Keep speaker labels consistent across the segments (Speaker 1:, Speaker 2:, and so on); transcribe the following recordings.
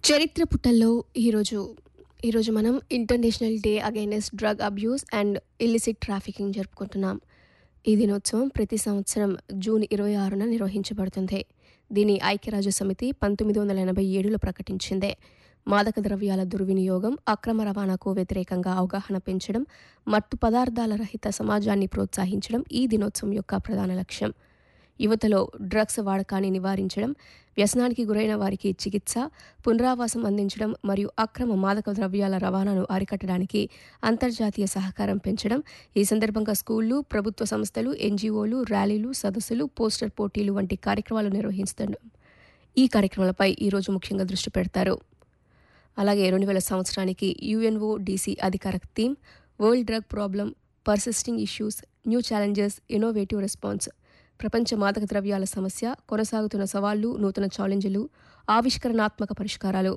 Speaker 1: చరిత్ర పుటల్లో ఈరోజు ఈరోజు మనం international day against drug abuse and illicit trafficking జరుపుకుంటున్నాం ఈ దినోత్సవం ప్రతి సంవత్సరం జూన్ ఇరవై ఆరున నిర్వహించబడుతుంది దీని ఐక్యరాజ్య సమితి పంతొమ్మిది వందల ఎనభై ఏడులో ప్రకటించిందే మాదక ద్రవ్యాల దుర్వినియోగం అక్రమ రవాణాకు వ్యతిరేకంగా అవగాహన పెంచడం మత్తు పదార్థాల రహిత సమాజాన్ని ప్రోత్సహించడం ఈ దినోత్సవం యొక్క ప్రధాన లక్ష్యం యువతలో డ్రగ్స్ వాడకాన్ని నివారించడం వ్యసనానికి గురైన వారికి చికిత్స పునరావాసం అందించడం మరియు అక్రమ మాదక ద్రవ్యాల రవాణాను అరికట్టడానికి అంతర్జాతీయ సహకారం పెంచడం ఈ సందర్భంగా స్కూళ్లు ప్రభుత్వ సంస్థలు ఎన్జీఓలు ర్యాలీలు సదస్సులు పోస్టర్ పోటీలు వంటి కార్యక్రమాలు నిర్వహిస్తుండడం ఈ కార్యక్రమాలపై ఈరోజు ముఖ్యంగా దృష్టి పెడతారు అలాగే రెండు వేల సంవత్సరానికి యుఎన్ఓ డీసీ అధికారిక theme world drug problem persisting issues new challenges innovative response ప్రపంచ మాదక ద్రవ్యాల సమస్య కొనసాగుతున్న సవాళ్లు నూతన ఛాలెంజ్లు ఆవిష్కరణాత్మక పరిష్కారాలు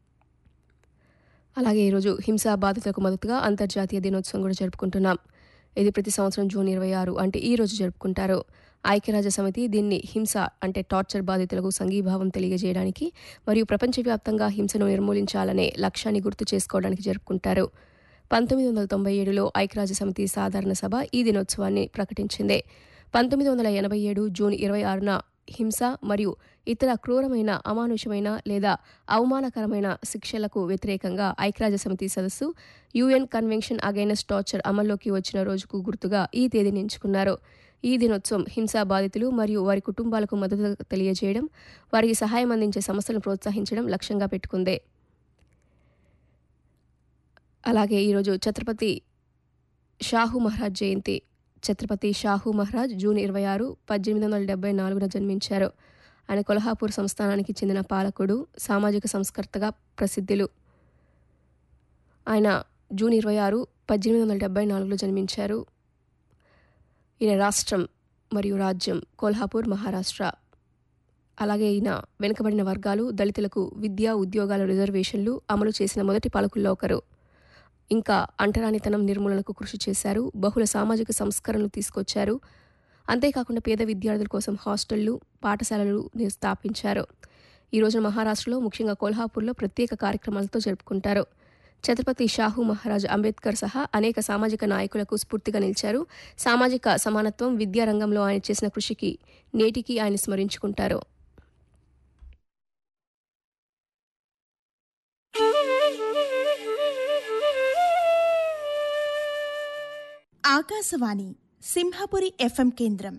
Speaker 1: అలాగే ఈరోజు హింసా బాధితులకు మద్దతుగా అంతర్జాతీయ దినోత్సవం కూడా జరుపుకుంటున్నాం ఇది ప్రతి సంవత్సరం జూన్ ఇరవై ఆరు అంటే ఈ రోజు జరుపుకుంటారు ఐక్యరాజ్య సమితి దీన్ని హింస అంటే టార్చర్ బాధితులకు సంఘీభావం తెలియజేయడానికి మరియు ప్రపంచవ్యాప్తంగా హింసను నిర్మూలించాలనే లక్ష్యాన్ని గుర్తు చేసుకోవడానికి జరుపుకుంటారు పంతొమ్మిది వందల తొంభై ఏడులో ఐక్యరాజ్య సమితి సాధారణ సభ ఈ దినోత్సవాన్ని ప్రకటించింది పంతొమ్మిది వందల ఎనభై ఏడు జూన్ ఇరవై ఆరున హింస మరియు ఇతర క్రూరమైన అమానుషమైన లేదా అవమానకరమైన శిక్షలకు వ్యతిరేకంగా ఐక్యరాజ్య సమితి సదస్సు యుఎన్ కన్వెన్షన్ అగైనెస్ట్ టార్చర్ అమల్లోకి వచ్చిన రోజుకు గుర్తుగా ఈ తేదీని ఎంచుకున్నారు ఈ దినోత్సవం హింసా బాధితులు మరియు వారి కుటుంబాలకు మద్దతు తెలియజేయడం వారికి సహాయం అందించే సంస్థలను ప్రోత్సహించడం లక్ష్యంగా పెట్టుకుంది అలాగే ఈరోజు ఛత్రపతి షాహు మహారాజ్ జయంతి ఛత్రపతి షాహు మహారాజ్ జూన్ ఇరవై ఆరు పద్దెనిమిది వందల డెబ్బై నాలుగున జన్మించారు ఆయన కొల్హాపూర్ సంస్థానానికి చెందిన పాలకుడు సామాజిక సంస్కర్తగా ప్రసిద్ధులు ఆయన జూన్ ఇరవై ఆరు పద్దెనిమిది వందల డెబ్బై నాలుగులో జన్మించారు ఈయన రాష్ట్రం మరియు రాజ్యం కొల్హాపూర్ మహారాష్ట్ర అలాగే ఈయన వెనుకబడిన వర్గాలు దళితులకు విద్యా ఉద్యోగాల రిజర్వేషన్లు అమలు చేసిన మొదటి పాలకుల్లో ఒకరు ఇంకా అంటరానితనం నిర్మూలనకు కృషి చేశారు బహుళ సామాజిక సంస్కరణలు తీసుకొచ్చారు అంతేకాకుండా పేద విద్యార్థుల కోసం హాస్టళ్లు పాఠశాలలు స్థాపించారు ఈ రోజు మహారాష్ట్రలో ముఖ్యంగా కొల్హాపూర్లో ప్రత్యేక కార్యక్రమాలతో జరుపుకుంటారు ఛత్రపతి షాహు మహారాజ్ అంబేద్కర్ సహా అనేక సామాజిక నాయకులకు స్ఫూర్తిగా నిలిచారు సామాజిక సమానత్వం విద్యా రంగంలో ఆయన చేసిన కృషికి నేటికి ఆయన స్మరించుకుంటారు
Speaker 2: ఆకాశవాణి సింహపురి ఎఫ్ఎం కేంద్రం